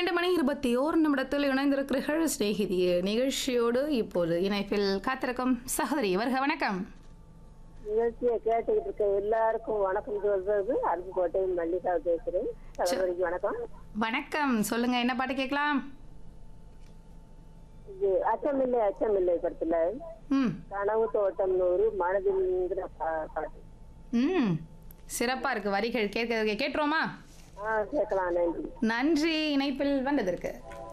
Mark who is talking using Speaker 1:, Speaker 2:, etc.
Speaker 1: பன்னிரண்டு மணி இருபத்தி ஓரு நிமிடத்தில் இணைந்திருக்கிறீர்கள் சிநேகிதிய நிகழ்ச்சியோடு இப்போது இணைப்பில் காத்திருக்கும் சகோதரி வருக வணக்கம்
Speaker 2: நிகழ்ச்சியை கேட்டுக்கிட்டு இருக்க எல்லாருக்கும் வணக்கம் சொல்றது அருப்புக்கோட்டை மல்லிகா பேசுறேன் சகோதரிக்கு வணக்கம்
Speaker 1: வணக்கம் சொல்லுங்க என்ன பாட்டு கேட்கலாம்
Speaker 2: இது அச்சமில்லை அச்சமில்லை படத்துல
Speaker 1: ம்
Speaker 2: கனவு தோட்டம் நூறு மனதில்ங்கிற பா- பாட்டு
Speaker 1: ம் சிறப்பா இருக்கு வரிகள் கேட்க கேட்டுருவோமா
Speaker 2: ஆ கேட்கலாம் நன்றி
Speaker 1: நன்றி இணைப்பில் வந்ததற்கு